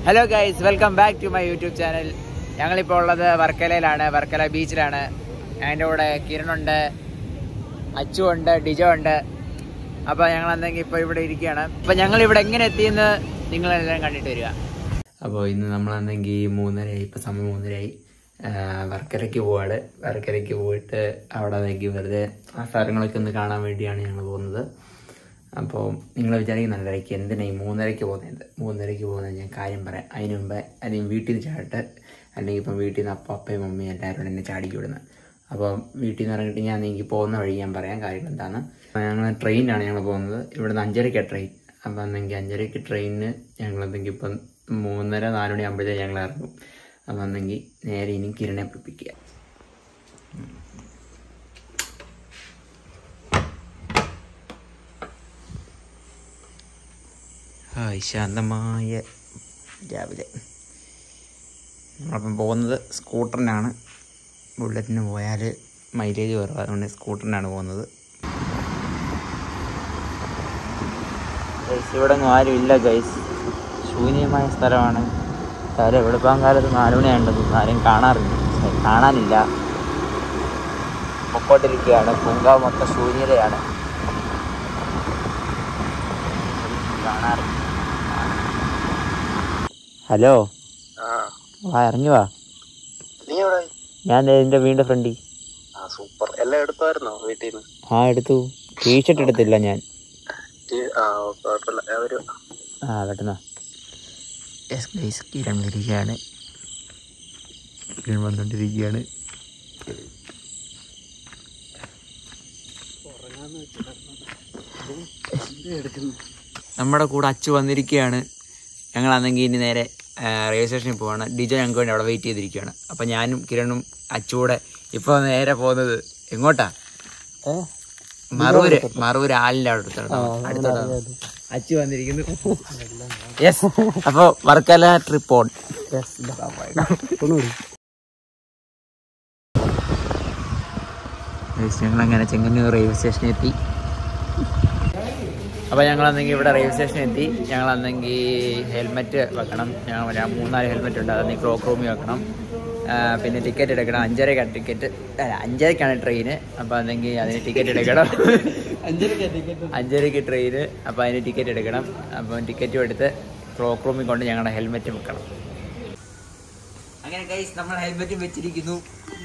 Hello guys welcome back to my YouTube channel ഞങ്ങളിപ്പോൾ ഉള്ളത് വർക്കലയിലാണ് വർക്കല ബീച്ചിലാണ് എൻ്റെ കൂടെ കിരണുണ്ട് അച്ചു ഉണ്ട് ഡിജോ ഉണ്ട് അപ്പോൾ ഞങ്ങൾ എന്തെങ്കിലും ഇപ്പോൾ ഇവിടെ ഇരിക്കുകയാണ് അപ്പോൾ ഞങ്ങൾ ഇവിടെ എങ്ങനെ എത്തിയെന്ന് നിങ്ങളെല്ലാം കണ്ടിട്ട് വരിക അപ്പോൾ ഇന്ന് നമ്മളെന്തെങ്കിൽ മൂന്നരയായി ഇപ്പോൾ സമയം മൂന്നരയായി ആ, വർക്കലയ്ക്ക് പോവാണ് വർക്കലയ്ക്ക് പോയിട്ട് അവിടെ എന്തെങ്കിൽ വെറുതെ ആ സ്ഥലങ്ങളൊക്കെ ഒന്ന് കാണാൻ വേണ്ടിയാണ് ഞങ്ങൾ പോകുന്നത് അപ്പോൾ നിങ്ങൾ വിചാരിക്കുന്നുണ്ടായിരിക്കും എന്തിനാ ഈ മൂന്നരയ്ക്ക് പോകുന്നത് മൂന്നരയ്ക്ക് പോകുന്നത് ഞാൻ കാര്യം പറയാം അതിന് മുമ്പേ അല്ലെങ്കിൽ വീട്ടിൽ നിന്ന് ചാടിട്ട് അല്ലെങ്കിൽ ഇപ്പം വീട്ടിൽ നിന്ന് അപ്പം അപ്പയും മമ്മിയും എല്ലാവരും കൂടെ എന്നെ ചാടിക്ക് വിടുന്നത് അപ്പോൾ വീട്ടിൽ നിന്ന് ഇറങ്ങിയിട്ട് ഞാൻ എനിക്ക് പോകുന്ന വഴി ഞാൻ പറയാം കാര്യം എന്താണ് ഞങ്ങൾ ട്രെയിനാണ് ഞങ്ങൾ പോകുന്നത് ഇവിടുന്ന് അഞ്ചരയ്ക്കാണ് ട്രെയിൻ അപ്പോൾ എന്നെങ്കിൽ അഞ്ചരയ്ക്ക് ട്രെയിനിന് ഞങ്ങൾ എന്തെങ്കിൽ ഇപ്പം മൂന്നര നാല് മണി ആകുമ്പോഴത്തേക്ക് ഞങ്ങൾ ഇറങ്ങും അപ്പോൾ എന്നെങ്കിൽ നേരെ ഇനി കിരണെ പിടിപ്പിക്കുക ഹായ് ശാന്തമായ രാവിലെ നമ്മളപ്പം പോകുന്നത് സ്കൂട്ടറിനാണ് ബുള്ളറ്റിന് പോയാൽ മൈലേജ് കുറവ് അതുകൊണ്ട് സ്കൂട്ടറിനാണ് പോകുന്നത് ഗൈസ് ഇവിടെ ഒന്നും ആരും ഇല്ല ഗൈസ് ശൂന്യമായ സ്ഥലമാണ് കാര്യം വെളുപ്പാൻ കാലത്ത് നാലുമണിയാണ്ടത് ആരും കാണാറില്ല ഛെ, കാണാനില്ല പൊക്കോട്ടിരിക്കുകയാണ് പൂങ്കാവ് മൊത്തം ശൂന്യതയാണ് കാണാറില്ല ഹലോ ആ വാ ഇറങ്ങി വാ നീ എവിടെ ഞാൻ ദേ എൻ്റെ വീടിൻ്റെ ഫ്രണ്ടിൽ ആ സൂപ്പർ എല്ലാം എടുത്തായിരുന്നോ വീട്ടിൽ നിന്ന് ആ എടുത്തു ടീഷർട്ട് എടുത്തില്ല ഞാൻ ആ കുഴപ്പമില്ല ഞാൻ ഒരു ആ പെട്ടെന്ന് യെസ് ഗൈസ് കിരൺ വരികയാണ് കിരൺ വന്നുകൊണ്ടിരിക്കുകയാണ് നമ്മുടെ കൂടെ അച്ചു വന്നിരിക്കുകയാണ് ഞങ്ങളാണെങ്കിൽ ഇനി നേരെ ആ, റെയിൽവേ സ്റ്റേഷനിൽ പോവാണ് ഡിജോ ഞങ്ങൾക്ക് വേണ്ടി അവിടെ വെയിറ്റ് ചെയ്തിരിക്കുകയാണ് അപ്പം ഞാനും കിരണും അച്ചുകൂടെ ഇപ്പോൾ നേരെ പോകുന്നത് എങ്ങോട്ടാ മറൂര് മറൂര് ആലിന്റെ അടുത്താണ് അടുത്തോട്ടാണ് അച്ചു വന്നിരിക്കുന്നു യെസ് അപ്പൊ വർക്കല ട്രിപ്പ് ഓൺ ഞങ്ങൾ അങ്ങനെ ചെങ്ങന്നൂർ റെയിൽവേ സ്റ്റേഷനിൽ എത്തി അപ്പോൾ ഞങ്ങളന്നെങ്കിൽ ഇവിടെ റെയിൽവേ സ്റ്റേഷനിൽ എത്തി ഞങ്ങളന്നെങ്കിൽ ഹെൽമെറ്റ് വെക്കണം ഞങ്ങൾ ഞാൻ മൂന്നാല് ഹെൽമെറ്റ് ഉണ്ട് അതെങ്കിൽ ക്ലോക്ക് റൂമിൽ വെക്കണം ആ, പിന്നെ ടിക്കറ്റ് എടുക്കണം അഞ്ചരക്കാണ് ടിക്കറ്റ് അല്ല അഞ്ചരക്കാണ് ട്രെയിന് അപ്പോൾ അന്നെങ്കിൽ അതിന് ടിക്കറ്റ് എടുക്കണം അഞ്ചരക്ക് ട്രെയിന് അപ്പോൾ അതിന് ടിക്കറ്റ് എടുക്കണം അപ്പോൾ ടിക്കറ്റും എടുത്ത് ക്ലോക്ക് റൂമിൽ കൊണ്ട് ഞങ്ങളുടെ ഹെൽമെറ്റ് വെക്കണം അങ്ങനെ കൈസ് നമ്മൾ ഹെൽമെറ്റും വെച്ചിരിക്കുന്നു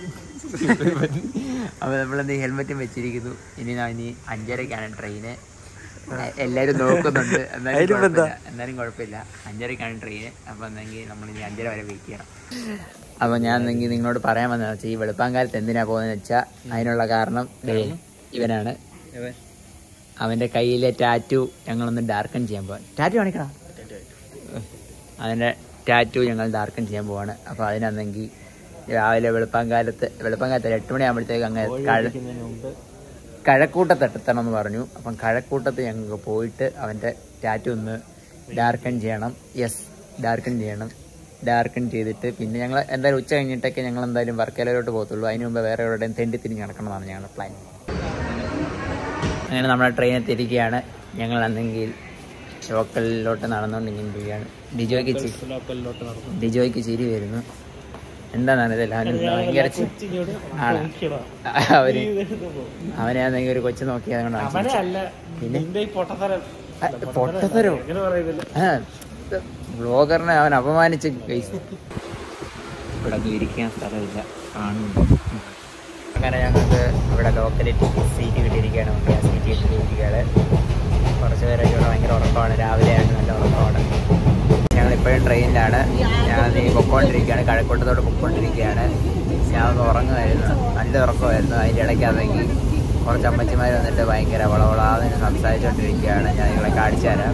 അപ്പോൾ നമ്മളെന്ത് ഹെൽമെറ്റും വെച്ചിരിക്കുന്നു ഇനി ഞാൻ ഇനി അഞ്ചരക്കാണ് ട്രെയിന് എല്ലാവരും നോക്കുന്നുണ്ട് എന്നാലും കുഴപ്പമില്ല എന്നാലും കുഴപ്പമില്ല അഞ്ചരക്കാണ് ട്രെയിന് അപ്പോൾ എന്നെങ്കിൽ നമ്മൾ ഇനി അഞ്ചര വരെ വെയിറ്റ് ചെയ്യണം അപ്പോൾ ഞാൻ എന്നെങ്കിൽ നിങ്ങളോട് പറയാൻ വന്നതെന്ന് വെച്ചാൽ ഈ വെളുപ്പാങ്കാലത്ത് എന്തിനാ പോകുന്നതെന്ന് വെച്ചാൽ അതിനുള്ള കാരണം ദേ ഇവനാണ് അവൻ്റെ കയ്യിലെ ടാറ്റു ഞങ്ങളൊന്ന് ഡാർക്കൺ ചെയ്യാൻ പോകാൻ ടാറ്റു കാണിക്കണം അതിൻ്റെ ടാറ്റു ഞങ്ങൾ ഡാർക്കൺ ചെയ്യാൻ പോവാണ് അപ്പോൾ അതിനാണെങ്കിൽ രാവിലെ വെളുപ്പാങ്കാലത്ത് വെളുപ്പാങ്കാലത്ത് എട്ട് മണിയാകുമ്പോഴത്തേക്ക് അങ്ങ് കഴ കഴക്കൂട്ടത്ത് എത്തണം എന്ന് പറഞ്ഞു അപ്പം കഴക്കൂട്ടത്ത് ഞങ്ങൾക്ക് പോയിട്ട് അവൻ്റെ ടാറ്റു ഒന്ന് ഡാർക്കൺ ചെയ്യണം യെസ് ഡാർക്കൺ ചെയ്യണം ഡാർക്കൺ ചെയ്തിട്ട് പിന്നെ ഞങ്ങൾ എന്തായാലും ഉച്ച കഴിഞ്ഞിട്ടൊക്കെ ഞങ്ങൾ എന്തായാലും വർക്കലയിലോട്ട് പോകത്തുള്ളൂ അതിന് മുമ്പ് വേറെ എവിടെയും തെണ്ടി തിരിഞ്ഞ് നടക്കണമെന്നാണ് ഞങ്ങളുടെ പ്ലാൻ അങ്ങനെ നമ്മുടെ ട്രെയിൻ എത്തിയിരിക്കുകയാണ് ഞങ്ങൾ അന്നെങ്കിൽ ലോക്കലിലോട്ട് നടന്നുകൊണ്ടിരിക്കുകയാണ് ഡിജോയ്ക്ക് ചി- ഡിജോയ്ക്ക് ചിരി വരുന്നു എന്താണെന്ന് അറിയത്തില്ല അവന് ഭയങ്കര ചി- ആണ് അവന് അവനെ ആണെങ്കിൽ ഒരു കൊച്ചു നോക്കി അതുകൊണ്ടാണ് പിന്നെ ആ, പൊട്ടത്തരോ ആ, ബ്ലോഗറിനെ അവൻ അപമാനിച്ച് ഗൈസ് ഇവിടെ ഒന്നും ഇരിക്കാൻ സ്ഥലമില്ല കാണുന്നു അങ്ങനെ ഞങ്ങൾക്ക് ഇവിടെ ലോക്കലിറ്റി സീറ്റ് കിട്ടിയിരിക്കുകയാണ് നമുക്ക് ആ സീറ്റ് കിട്ടിയിരിക്കുകയാണ് കുറച്ച് പേരൊക്കെ ഇവിടെ ഭയങ്കര ഉറക്കമാണ് രാവിലെ ആയിട്ട് നല്ല ഉറക്കമാണ് ഞങ്ങളിപ്പോഴും ട്രെയിനിലാണ് ഞാൻ നീ പൊക്കോണ്ടിരിക്കുകയാണ് കഴക്കൂട്ടത്തോട് പൊക്കോണ്ടിരിക്കുകയാണ് ഞാൻ ഒന്ന് ഉറങ്ങുമായിരുന്നു നല്ല ഉറക്കമായിരുന്നു അതിൻ്റെ ഇടയ്ക്കാണെങ്കിൽ കുറച്ച് അമ്മച്ചിമാർ വന്നിട്ട് ഭയങ്കര വളവളാന്ന് സംസാരിച്ചുകൊണ്ടിരിക്കുകയാണ് ഞാൻ നിങ്ങളെ കാണിച്ചു തരാം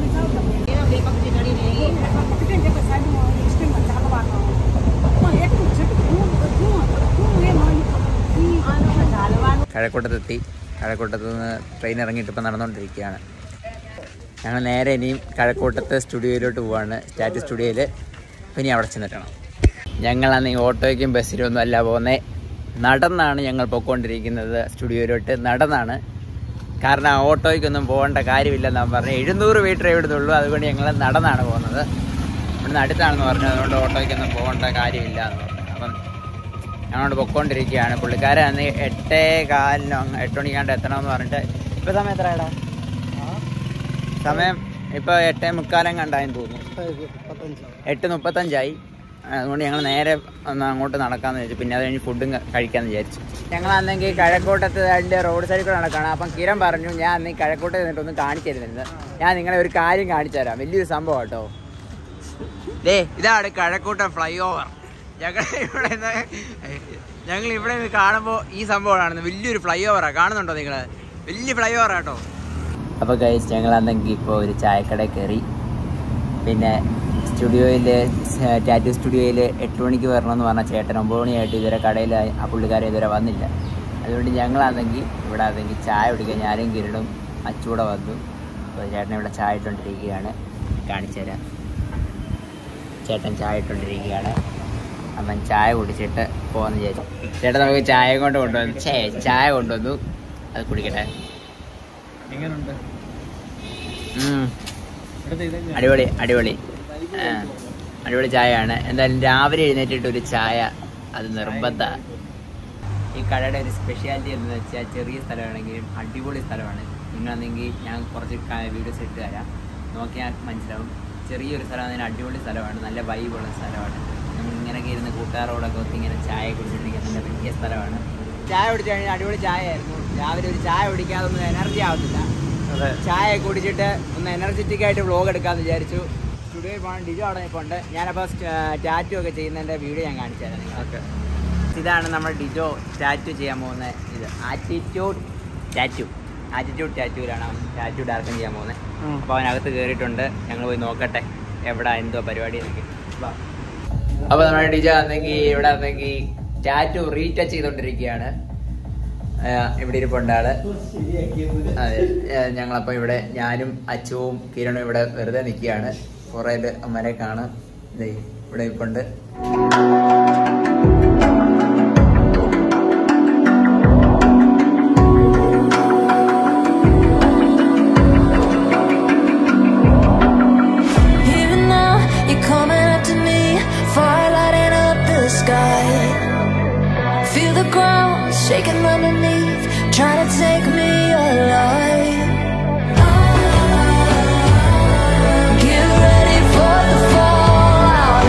കഴക്കൂട്ടത്തെത്തി കഴക്കൂട്ടത്ത് നിന്ന് ട്രെയിൻ ഇറങ്ങിയിട്ട് ഇപ്പം നടന്നുകൊണ്ടിരിക്കുകയാണ് ഞങ്ങൾ നേരെ ഇനിയും കഴക്കൂട്ടത്ത് സ്റ്റുഡിയോയിലോട്ട് പോവാണ് സ്റ്റാറ്റ് സ്റ്റുഡിയോയിൽ അപ്പം ഇനി അവിടെ ചെന്നിട്ടാണ് ഞങ്ങളാണ് ഈ ഓട്ടോയ്ക്കും ബസ്സിലും ഒന്നും അല്ല പോകുന്നത് നടന്നാണ് ഞങ്ങൾ പൊയ്ക്കൊണ്ടിരിക്കുന്നത് സ്റ്റുഡിയോയിലോട്ട് നടന്നാണ് കാരണം ആ ഓട്ടോയ്ക്കൊന്നും പോകേണ്ട കാര്യമില്ലെന്നാണ് പറഞ്ഞു എഴുന്നൂറ് മീറ്റർ എവിടുന്നുള്ളൂ അതുകൊണ്ട് ഞങ്ങൾ നടന്നാണ് പോകുന്നത് ഇവിടുന്ന് അടുത്താണെന്ന് പറഞ്ഞു അതുകൊണ്ട് ഓട്ടോയ്ക്കൊന്നും പോകേണ്ട കാര്യമില്ല എന്ന് പറഞ്ഞു അപ്പം ഞങ്ങളോട് പൊക്കോണ്ടിരിക്കുകയാണ് പുള്ളിക്കാരൻ അന്ന് എട്ടേ കാലിനോ അങ്ങ് എട്ട് മണിക്കാണ്ട് എത്തണമെന്ന് പറഞ്ഞിട്ട് ഇപ്പൊ സമയം എത്രയാടാ സമയം ഇപ്പൊ എട്ടേ മുക്കാലം കണ്ടായെന്ന് തോന്നുന്നു എട്ട് മുപ്പത്തഞ്ചായി അതുകൊണ്ട് ഞങ്ങൾ നേരെ ഒന്ന് അങ്ങോട്ട് നടക്കാന്ന് വിചാരിച്ചു പിന്നെ അത് കഴിഞ്ഞ് ഫുഡും ക- കഴിക്കാന്ന് വിചാരിച്ചു ഞങ്ങൾ അന്നെങ്കിൽ കിഴക്കോട്ടത്ത് അതിൻ്റെ റോഡ് സൈഡിൽ കൂടെ നടക്കണം അപ്പം കിരൺ പറഞ്ഞു ഞാൻ അന്ന് ഈ കിഴക്കോട്ട് നിന്നിട്ട് ഒന്ന് കാണിച്ചു തരുന്നത് ഞാൻ നിങ്ങളെ ഒരു കാര്യം കാണിച്ചു തരാം വലിയൊരു സംഭവം കേട്ടോ ദേ ഇതാണ് കിഴക്കൂട്ടം ഫ്ലൈ ഓവർ ഞങ്ങൾ ഇവിടെ നിന്ന് ഞങ്ങൾ ഇവിടെ നിന്ന് കാണുമ്പോൾ ഈ സംഭവമാണ് വലിയൊരു ഫ്ലൈ ഓവറാണ് കാണുന്നുണ്ടോ നിങ്ങൾ വലിയ ഫ്ലൈ ഓവറാണ് കേട്ടോ അപ്പോൾ കഴിച്ച് ഞങ്ങൾ അന്നെങ്കിൽ ഇപ്പോൾ ഒരു ചായക്കടയിൽ കയറി പിന്നെ സ്റ്റുഡിയോയിൽ ടാറ്റു സ്റ്റുഡിയോയിൽ എട്ട് മണിക്ക് വരണമെന്ന് പറഞ്ഞ ചേട്ടൻ ഒമ്പത് മണിയായിട്ട് ഇതുവരെ കടയിൽ ആ പുള്ളിക്കാരൻ ഇതുവരെ വന്നില്ല അതുകൊണ്ട് ഞങ്ങളാണെങ്കിൽ ഇവിടെ ആണെങ്കിൽ ചായ കുടിക്കാൻ ഞാനും കിരണും അച്ചൂടെ വന്നു അപ്പോൾ ചേട്ടൻ ഇവിടെ ചായ ഇട്ടുകൊണ്ടിരിക്കുകയാണ് കാണിച്ചു തരാം ചേട്ടൻ ചായ ഇട്ടുകൊണ്ടിരിക്കുകയാണ് അമ്മൻ ചായ കുടിച്ചിട്ട് പോകാന്ന് വിചാരിച്ചു ചേട്ടൻ നമുക്ക് ചായ കൊണ്ട് കൊണ്ടുവന്നു ചേ ചായ കൊണ്ടുവന്നു അത് കുടിക്കട്ടെ എങ്ങനെയുണ്ട് ഉം. ഇവിടുത്തെ ഇത് അടിപൊളി അടിപൊളി ആ, അടിപൊളി ചായയാണ് എന്തായാലും രാവിലെ എഴുന്നേറ്റിട്ട് ഒരു ചായ അത് നിർബന്ധ ഈ കടയുടെ ഒരു സ്പെഷ്യാലിറ്റി എന്ന് വെച്ചാൽ ചെറിയ സ്ഥലമാണെങ്കിലും അടിപൊളി സ്ഥലമാണ് നിങ്ങളാണെങ്കിൽ ഞാൻ കുറച്ച് വീഡിയോസ് ഇട്ട് തരാം നോക്കിയാൽ മനസ്സിലാവും ചെറിയൊരു സ്ഥലമാണ് അടിപൊളി സ്ഥലമാണ് നല്ല വൈബുള്ള സ്ഥലമാണ് നമ്മൾ ഇങ്ങനെയൊക്കെ ഇരുന്ന് കൂട്ടുകാരോടൊക്കെ ഒത്തി ഇങ്ങനെ ചായ കുടിച്ചിട്ടിരിക്കാൻ നല്ല വലിയ സ്ഥലമാണ് ചായ കുടിച്ചു കഴിഞ്ഞാൽ അടിപൊളി ചായ ആയിരുന്നു രാവിലെ ഒരു ചായ കുടിക്കാതെ ഒന്നും എനർജി ആവത്തില്ല അതെ ചായ കുടിച്ചിട്ട് ഒന്ന് എനർജറ്റിക് ആയിട്ട് വ്ളോഗ് എടുക്കാന്ന് വിചാരിച്ചു സ്റ്റുഡിയോയിൽ പോകണം ഡിജോ അവിടെ ഇപ്പോൾ ഉണ്ട് ഞാനപ്പോൾ ടാറ്റു ഒക്കെ ചെയ്യുന്നതിൻ്റെ വീഡിയോ ഞാൻ കാണിച്ചു തരാം നിങ്ങൾക്ക് ഇതാണ് നമ്മൾ ഡിജോ ടാറ്റു ചെയ്യാൻ പോകുന്ന ഇത് ആറ്റിറ്റ്യൂഡ് ടാറ്റു ആറ്റിറ്റ്യൂഡ് ടാറ്റൂലാണ് അവൻ ടാറ്റു ഡാർക്കൻ ചെയ്യാൻ പോകുന്നത് അപ്പോൾ അവനകത്ത് കയറിയിട്ടുണ്ട് ഞങ്ങൾ പോയി നോക്കട്ടെ എവിടെ എന്തോ പരിപാടി എന്നൊക്കെ അപ്പോൾ നമ്മുടെ ഡിജോ ആണെങ്കിൽ ഇവിടെ ആണെങ്കിൽ ടാറ്റു റീടച്ച് ചെയ്തുകൊണ്ടിരിക്കുകയാണ് ആ, ഇവിടെ ഇരിപ്പുണ്ട് ആള് അതെ ഏ, ഞങ്ങളപ്പോൾ ഇവിടെ ഞാനും അച്ചുവും കിരണും ഇവിടെ വെറുതെ നിൽക്കുകയാണ് കുറേ അമ്മരെ കാണാം ദേ ഇവിടെ ഇരിപ്പുണ്ട് Even now, you're coming up to me, fire lighting up the sky. Feel the ground shaking underneath, trying to take me alive. Get ready for the fallout.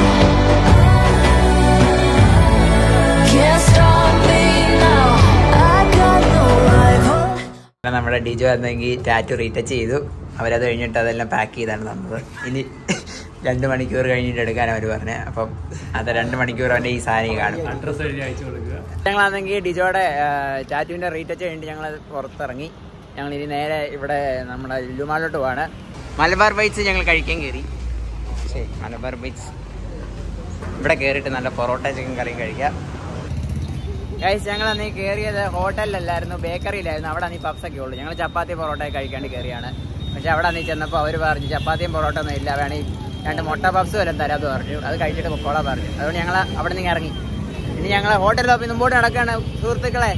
Can't stop me now. I got no rival. പിന്നെ നമ്മുടെ ഡിജോ എന്നെങ്കിൽ tattoo retouch ചെയ്തു അവരത് കഴിഞ്ഞിട്ട് അതെല്ലാം pack ചെയ്താണ് തന്നത് ഇനി രണ്ട് മണിക്കൂർ കഴിഞ്ഞിട്ട് എടുക്കാൻ അവർ പറഞ്ഞത് അപ്പം അത് രണ്ട് മണിക്കൂർ അവൻ്റെ ഈ സാധനം കാണും അഡ്രസ് എഴുതി അയച്ചു കൊടുക്കുക ഞങ്ങളാണെങ്കിൽ ഡിജോയുടെ ടാറ്റുവിൻ്റെ റീടച്ച് കഴിഞ്ഞിട്ട് ഞങ്ങൾ പുറത്തിറങ്ങി ഞങ്ങൾ ഇനി നേരെ ഇവിടെ നമ്മുടെ ലുലുമാളിലോട്ട് പോവാണ് മലബാർ ബൈറ്റ്സ് ഞങ്ങൾ കഴിക്കാൻ കയറി ശരി മലബാർ ബൈറ്റ്സ് ഇവിടെ കയറിയിട്ട് നല്ല പൊറോട്ട ചിക്കൻ കറിയും കഴിക്കാം ഗൈസ് ഞങ്ങൾ അന്ന് കയറിയത് ഹോട്ടലിലല്ലായിരുന്നു ബേക്കറിയിലായിരുന്നു അവിടെ അന്ന് പപ്സ് ഒക്കെ ഉള്ളൂ ഞങ്ങൾ ചപ്പാത്തി പൊറോട്ട കഴിക്കാണ്ട് കയറിയാണ് പക്ഷെ അവിടെ അന്ന് ചെന്നപ്പോൾ അവർ പറഞ്ഞു ചപ്പാത്തിയും പൊറോട്ട ഒന്നും ഇല്ല വേണമെങ്കിൽ രണ്ട് മുട്ട പപ്സ് വല്ലതും തരാമെന്ന് പറഞ്ഞു അത് കഴിച്ചിട്ട് പൊക്കോളാൻ പറഞ്ഞു അതുകൊണ്ട് ഞങ്ങൾ അവിടെ നിന്ന് ഇറങ്ങി ഇനി ഞങ്ങൾ ഹോട്ടലിൽ തപ്പി മുമ്പോട്ട് നടക്കുകയാണ് സുഹൃത്തുക്കളെ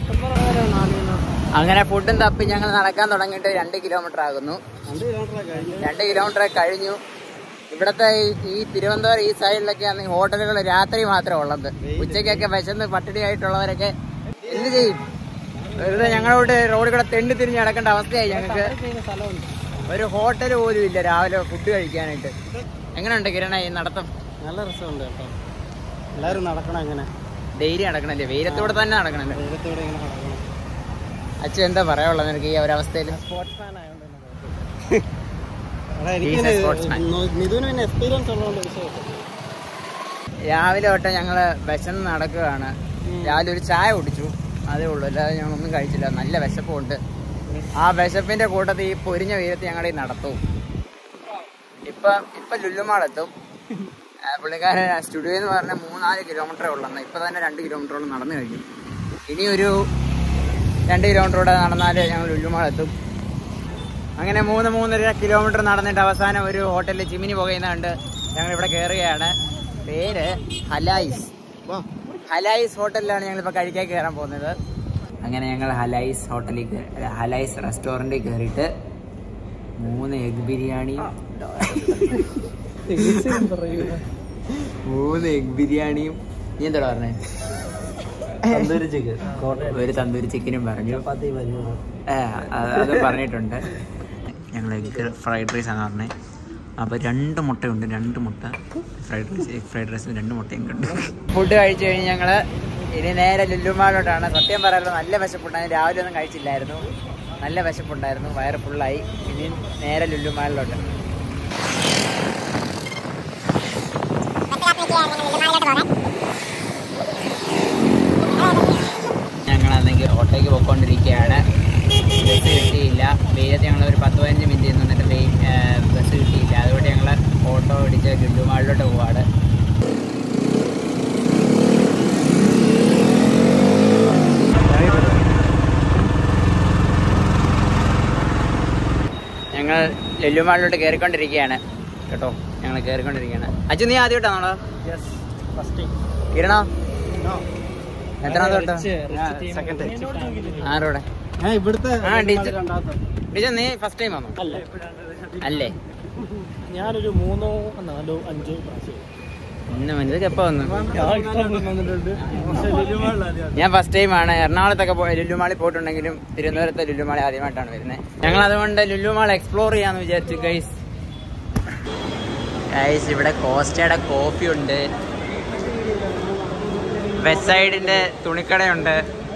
അങ്ങനെ ഫുഡും തപ്പി ഞങ്ങൾ നടക്കാൻ തുടങ്ങിയിട്ട് രണ്ട് കിലോമീറ്റർ ആകുന്നു രണ്ട് കിലോമീറ്റർ കഴിഞ്ഞു ഇവിടത്തെ ഈ- ഈ തിരുവനന്തപുരം ഈ സൈഡിലൊക്കെ ആണെങ്കിൽ ഹോട്ടലുകൾ രാത്രി മാത്രമേ ഉള്ളത് ഉച്ചയ്ക്കൊക്കെ വിശന്ന് പട്ടിണിയായിട്ടുള്ളവരൊക്കെ എന്ത് ചെയ്യും വെറുതെ ഞങ്ങളോട് റോഡിൽ കൂടെ തെണ്ടി തിരിഞ്ഞ് നടക്കേണ്ട അവസ്ഥയായി ഞങ്ങൾക്ക് ഒരു ഹോട്ടൽ പോലും ഇല്ല രാവിലെ ഫുഡ് കഴിക്കാനായിട്ട് എങ്ങനെയുണ്ട് കിരണ ഈ നടത്തം നല്ല രസമുണ്ട് കേട്ടോ എല്ലാവരും നടക്കണം എങ്ങനെ ഡെയിലി നടക്കണല്ലേ വെയിലത്തൂടെ തന്നെ നടക്കണല്ലേ ദൈവത്തോടെ ഇങ്ങനെ നടക്കണം അച്ഛൻ എന്താ പറയാനുള്ളത് നിനക്ക് ഈ ഒരവസ്ഥയിൽ സ്പോർട്സ് ഫാൻ ആയതുകൊണ്ട് He's a sportsman. നിധുവിന് പിന്നെ എക്സ്പീരിയൻസ് ഉള്ളതുകൊണ്ട് വിഷയം രാവിലെ തൊട്ട് ഞങ്ങള് വിശന്ന് നടക്കുകയാണ് രാവിലെ ഒരു ചായ കുടിച്ചു അതേ ഉള്ളൂ അല്ലാതെ ഞങ്ങളൊന്നും കഴിച്ചില്ല നല്ല വിശപ്പുണ്ട് ആ വിശപ്പിന്റെ കൂട്ടത്തിൽ ഈ പൊരിഞ്ഞ വെയിലത്ത് ഞങ്ങൾ ഈ നടത്തും ഇപ്പൊ ഇപ്പൊ ലുല്ലുമാളെത്തും ആ, പുള്ളിക്കാരൻ സ്റ്റുഡിയോ എന്ന് പറഞ്ഞ മൂന്നാല് കിലോമീറ്ററേ ഉള്ളെന്ന് ഇപ്പൊ തന്നെ രണ്ട് കിലോമീറ്ററോളം നടന്നു കഴിഞ്ഞു ഇനി ഒരു രണ്ട് കിലോമീറ്റർ കൂടെ നടന്നാൽ ഞങ്ങൾ ലുല്ലുമാളെത്തും അങ്ങനെ മൂന്ന് മൂന്നര കിലോമീറ്റർ നടന്നിട്ട് അവസാനം ഒരു ഹോട്ടലിൽ ചിമിനി പുകയുന്നുണ്ട് ഞങ്ങൾ ഇവിടെ കയറുകയാണ് പേര് ഹലായിസ് ഹലായിസ് ഹോട്ടലിലാണ് ഞങ്ങൾ ഇപ്പൊ കഴിക്കാൻ കയറാൻ പോകുന്നത് അങ്ങനെ ഞങ്ങൾ ഹലായിസ് ഹോട്ടലിൽ കേ- അല്ല, ഹലായിസ് റെസ്റ്റോറൻറ്റിൽ കയറിയിട്ട് മൂന്ന് എഗ് ബിരിയാണി മൂന്ന് എഗ് ബിരിയാണിയും നീ എന്താ പറഞ്ഞേ തന്തൂരി ചിക്കൻ ഒരു തന്തൂരി ചിക്കനും പറഞ്ഞു ചപ്പാത്തി പനീർ ഏ, അത് അത് പറഞ്ഞിട്ടുണ്ട് ഞങ്ങൾ എഗ് ഫ്രൈഡ് റൈസ് ആണ് പറഞ്ഞത് അപ്പോൾ രണ്ട് മുട്ടയുണ്ട് രണ്ട് മുട്ട ഫ്രൈഡ് റൈസ് എഗ് ഫ്രൈഡ് റൈസിന് രണ്ട് മുട്ടയും ഉണ്ട് ഫുഡ് കഴിച്ചു കഴിഞ്ഞ് ഞങ്ങൾ ഇനി നേരെ ലുല്ലുമാളോട്ടാണ് സത്യം പറയാലോ നല്ല വിശപ്പുണ്ടായിരുന്നു രാവിലെ ഒന്നും കഴിച്ചില്ലായിരുന്നു നല്ല വിശപ്പുണ്ടായിരുന്നു വയറ് ഫുള്ളായി ഇനി നേരെ ലുല്ലുമാളിലോട്ട് ഞങ്ങളാണെങ്കിൽ ഓട്ടോയ്ക്ക് പോയിക്കൊണ്ടിരിക്കുകയാണ് ബസ് കിട്ടിയില്ല വെയിലത്ത് ഞങ്ങൾ ഒരു പത്ത് പതിനഞ്ച് മിനിറ്റ് നിന്നിട്ട് വെയി ബസ് കിട്ടിയില്ല അതുകൊണ്ട് ഞങ്ങൾ ഓട്ടോ പിടിച്ച് ലുല്ലുമാളിലോട്ട് പോവാണ് ഞങ്ങൾ ലുല്ലുമാളിലോട്ട് കയറിക്കൊണ്ടിരിക്കുകയാണ് കേട്ടോ ഞങ്ങൾ കയറിക്കൊണ്ടിരിക്കുകയാണ് അച്ഛൻ നീ ആദ്യമായിട്ടാണോ യെസ് ഫസ്റ്റ് കിരണോ എത്രാമത്തെ തൊട്ടാ സെക്കൻഡ് ആരോടെ ഞാൻ ഇവിടുത്തെ ആ, ടീച്ചർ. രണ്ടാമത്തെ ടീച്ചർ നീ ഫസ്റ്റ് ടൈം വന്നു അല്ല അല്ലേ ഞാനൊരു മൂന്നോ നാലോ അഞ്ചോ പ്രാവശ്യം ഇന്ന് മനസ്സിലേക്ക് എപ്പോ വന്നു വന്നിട്ടുണ്ട് പക്ഷേ ലുലുമാളിൽ ആദ്യമായിട്ട്. ഞാൻ ഫസ്റ്റ് ടൈം ആണ് എറണാകുളത്തൊക്കെ പോയി ലുല്ലുമാളി പോയിട്ടുണ്ടെങ്കിലും തിരുവനന്തപുരത്തെ ലുല്ലുമാളി ആദ്യമായിട്ടാണ് വരുന്നത് ഞങ്ങൾ അതുകൊണ്ട് ലുല്ലുമാൾ എക്സ്പ്ലോർ ചെയ്യാന്ന് വിചാരിച്ചു ഗൈസ് ഗൈസ് ഇവിടെ കോസ്റ്റയുടെ കോഫി ഉണ്ട് വെസ്റ്റ് സൈഡിന്റെ തുണിക്കടയുണ്ട്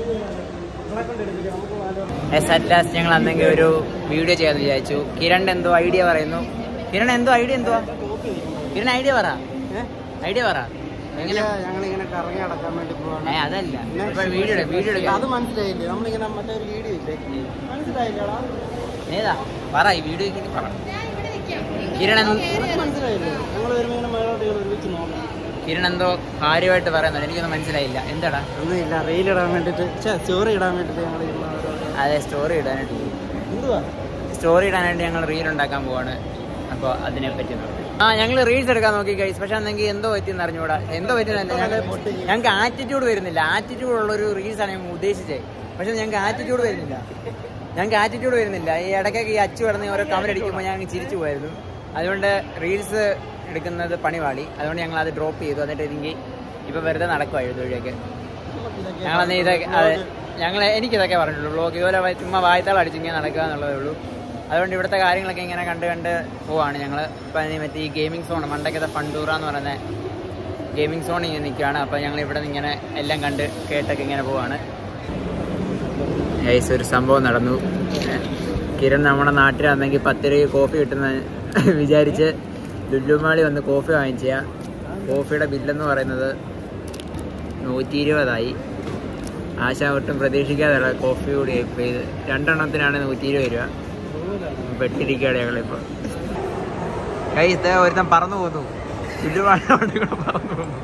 എസ് അറ്റ് ലാസ്റ്റ് ഞങ്ങൾ അന്നെങ്കിൽ ഒരു വീഡിയോ ചെയ്യാന്ന് വിചാരിച്ചു കിരൺ എന്തോ ഐഡിയ പറയുന്നു കിരൺ എന്തോ ഐഡിയ എന്തുവാ കിരൺ ഐഡിയ പറ ഏ? ഐഡിയ പറ എങ്ങനെ ഇല്ല, ഞങ്ങളിങ്ങനെ കറങ്ങി നടക്കാൻ വേണ്ടി പോവാണ് ഏ അതല്ല പിന്നെ ഇപ്പൊ വീഡിയോ എടു- വീഡിയോ അത് എടുക്കാം മനസ്സിലായില്ലേ നമ്മളിങ്ങനെ മറ്റേ ഒരു വീഡിയോ ഇല്ലേ മനസ്സിലായില്ലടാ ഏതാ പറ ഈ വീഡിയോ പറ കിരൺ എന്ത്- നിനക്ക് മനസ്സിലായില്ലേ ഞങ്ങൾ വരുമ്പോൾ ഇങ്ങനെ മേലോട്ട് ഒരുമിച്ച് നോക്കണം കിരൺ എന്തോ കാര്യമായിട്ട് പറയുന്നുണ്ട് എനിക്കൊന്നും മനസ്സിലായില്ല എന്താടാ ഒന്നുമില്ല റീൽ ഇടാൻ വേണ്ടിട്ട് സ്റ്റോറി ഇടാൻ വേണ്ടിട്ട് ഞങ്ങൾ ഇരുന്ന ഓരോ- അതെ സ്റ്റോറി ഇടാനായിട്ട് എന്തുവാ സ്റ്റോറി ഇടാനായിട്ട് ഞങ്ങൾ റീൽ ഉണ്ടാക്കാൻ പോവാണ് അപ്പോൾ അതിനെ പറ്റി നോക്കാം. ആ ഞങ്ങൾ റീൽസ് എടുക്കാൻ നോക്കി കഴിച്ചു പക്ഷെ അന്നെങ്കിൽ എന്തോ പറ്റിയെന്ന് അറിഞ്ഞൂടാ എന്തോ പറ്റുന്നില്ല ഞങ്ങൾക്ക് ആറ്റിറ്റ്യൂഡ് വരുന്നില്ല ആറ്റിറ്റ്യൂഡ് ഉള്ള ഒരു റീൽസ് ആണ് ഞങ്ങൾ ഉദ്ദേശിച്ചത് പക്ഷെ ഞങ്ങൾക്ക് ആറ്റിറ്റ്യൂഡ് വരുന്നില്ല ഞങ്ങൾക്ക് ആറ്റിറ്റ്യൂഡ് വരുന്നില്ല ഈ ഇടയ്ക്കൊക്കെ ഈ അച്ചു കിടന്ന് ഓരോ കമന്റ് അടിക്കുമ്പോൾ ഞാൻ ചിരിച്ചു പോയിരുന്നു അതുകൊണ്ട് റീൽസ് എടുക്കുന്നത് പണിപാളി അതുകൊണ്ട് ഞങ്ങൾ അത് ഡ്രോപ്പ് ചെയ്തു എന്നിട്ട് എനിക്ക് ഇപ്പൊ വെറുതെ നടക്കുവാ എഴുതുവഴിയൊക്കെ ഞങ്ങളന്ന് ഇതൊക്കെ അതെ ഞങ്ങൾ എനിക്കിതൊക്കെ പറഞ്ഞിട്ടുള്ളൂ ബ്ലോഗ് ഇതുപോലെ വ- ചുമ്മാ വായത്താൾ അടിച്ച് ഇങ്ങനെ നടക്കുക എന്നുള്ളതേ ഉള്ളൂ അതുകൊണ്ട് ഇവിടുത്തെ കാര്യങ്ങളൊക്കെ ഇങ്ങനെ കണ്ട് കണ്ട് പോവാണ് ഞങ്ങൾ ഇപ്പം ഈ മറ്റേ ഈ ഗെയിമിംഗ് സോൺ മണ്ടക്കത്തെ ഫണ്ടൂറ എന്ന് പറയുന്ന ഗെയിമിംഗ് സോണിൽ ഇങ്ങനെ നിൽക്കുകയാണ് അപ്പോൾ ഞങ്ങൾ ഇവിടെ നിന്ന് ഇങ്ങനെ എല്ലാം കണ്ട് കേട്ടൊക്കെ ഇങ്ങനെ പോവാണ് ഏസ് ഒരു സംഭവം നടന്നു കിരൺ നമ്മുടെ നാട്ടിലാണെങ്കിൽ പത്ത് രൂപ കോഫി കിട്ടുന്ന വിചാരിച്ച് ലുല്ലുമാളി വന്ന് കോഫി വാങ്ങിച്ച കോഫിയുടെ ബില്ലെന്ന് പറയുന്നത് നൂറ്റി ഇരുപതായി ആശ ഒട്ടും പ്രതീക്ഷിക്കാതെയുള്ള കോഫി കൂടി ഇപ്പോൾ ഇത് രണ്ടെണ്ണത്തിനാണ് നൂറ്റി ഇരുപത് രൂപ പെട്ടിരിക്കുകയാണ് ഞങ്ങളിപ്പോൾ കൈ ഇതേ ഒരുത്തൻ പറന്നു പോന്നു ലുല്ലുമാളിലോട്ട് കൂടെ പറന്നു പോന്നു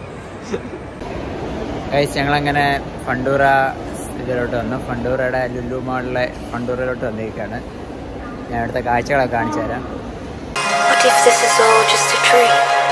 ഗൈസ് ഞങ്ങളങ്ങനെ ഫണ്ടൂറ ഇതിലോട്ട് വന്നു ഫണ്ടൂറയുടെ ലുലു മാളിലെ ഫണ്ടൂറയിലോട്ട് വന്നിരിക്കുകയാണ് ഞാൻ ഇവിടുത്തെ കാഴ്ചകളൊക്കെ കാണിച്ചു തരാം What if this is all just a dream?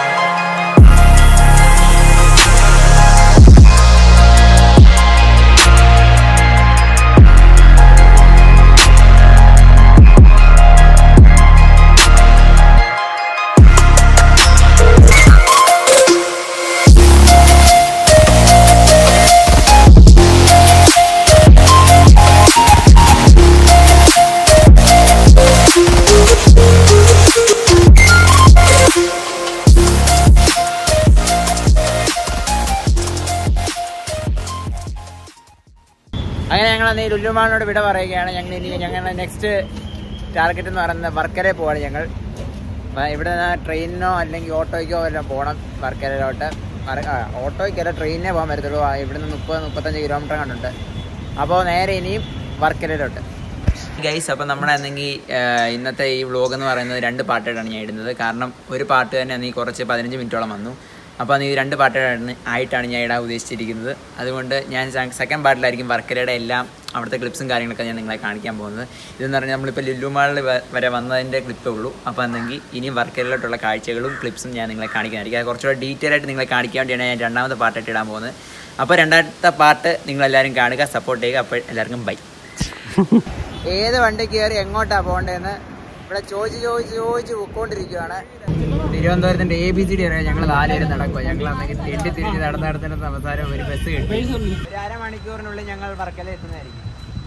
അങ്ങനെ ഞങ്ങൾ അന്ന് ഈ ലുലു മാളിനോട് വിട പറയുകയാണ് ഞങ്ങൾ ഇനി ഞങ്ങളുടെ നെക്സ്റ്റ് ടാർഗറ്റ് എന്ന് പറയുന്നത് വർക്കരെ പോവാണ് ഞങ്ങൾ വ- ഇവിടെ നിന്ന് ട്രെയിനിനോ അല്ലെങ്കിൽ ഓട്ടോയ്ക്കോ വല്ലതും പോകണം വർക്കരയിലോട്ട് വർ- ആ, ഓട്ടോയ്ക്കല്ല ട്രെയിനിനെ പോകാൻ പറ്റത്തുള്ളൂ ആ, ഇവിടുന്ന് മുപ്പത് മുപ്പത്തഞ്ച് കിലോമീറ്റർ കണ്ടുണ്ട് അപ്പോൾ നേരെ ഇനിയും വർക്കരയിലോട്ട് ഗൈസ് അപ്പോൾ നമ്മുടെ എന്തെങ്കിൽ ഇന്നത്തെ ഈ വ്ളോഗ് എന്ന് പറയുന്നത് രണ്ട് പാട്ടായിട്ടാണ് ഞാൻ ഇടുന്നത് കാരണം ഒരു പാട്ട് തന്നെ അന്ന് ഈ കുറച്ച് പതിനഞ്ച് മിനിറ്റോളം വന്നു അപ്പോൾ അന്ന് ഈ രണ്ട് പാട്ടായിട്ടാണ് ആയിട്ടാണ് ഞാൻ ഇടാൻ ഉദ്ദേശിച്ചിരിക്കുന്നത് അതുകൊണ്ട് ഞാൻ സെക്കൻഡ് പാട്ടിലായിരിക്കും വർക്കരയുടെ എല്ലാം അവിടുത്തെ ക്ലിപ്സും കാര്യങ്ങളൊക്കെ ഞാൻ നിങ്ങളെ കാണിക്കാൻ പോകുന്നത് ഇതെന്ന് പറഞ്ഞാൽ നമ്മളിപ്പോൾ ലുല്ലുമാളിൽ വരെ വന്നതിൻ്റെ ക്ലിപ്പേ ഉള്ളൂ അപ്പോൾ എന്തെങ്കിൽ ഇനി വർക്കരയിലോട്ടുള്ള കാഴ്ചകളും ക്ലിപ്സും ഞാൻ നിങ്ങളെ കാണിക്കുന്നതായിരിക്കും അത് കുറച്ചുകൂടെ ഡീറ്റെയിൽ ആയിട്ട് നിങ്ങളെ കാണിക്കാൻ വേണ്ടിയാണ് ഞാൻ രണ്ടാമത്തെ പാട്ടായിട്ട് ഇടാൻ പോകുന്നത് അപ്പോൾ രണ്ടാമത്തെ പാട്ട് നിങ്ങളെല്ലാവരും കാണുക സപ്പോർട്ട് ചെയ്യുക അപ്പോൾ എല്ലാവർക്കും ബൈ ഏത് വണ്ടി കയറി എങ്ങോട്ടാ പോകേണ്ടതെന്ന് ഇവിടെ ചോദിച്ച് ചോദിച്ച് ചോദിച്ച് പൊക്കോണ്ടിരിക്കുകയാണ് തിരുവനന്തപുരത്തിന്റെ എ ബി സി ഡി അറിയാം ഞങ്ങൾ നാലുപേരും നടക്കുക ഞങ്ങൾ അന്നെങ്കിൽ തെണ്ടി തിരിഞ്ഞ് നടന്ന് നടന്നിട്ട് അവസാനം ഒരു ബസ് കിട്ടി ഒരു അരമണിക്കൂറിനുള്ളിൽ ഞങ്ങൾ വർക്കല എത്തുന്നതായിരിക്കും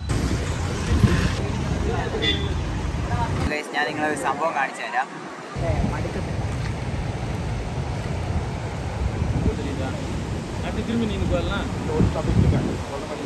Guys, ഞാൻ നിങ്ങളെ ഒരു സംഭവം കാണിച്ചു തരാം திரும்பி நீங்க போயிடலாம்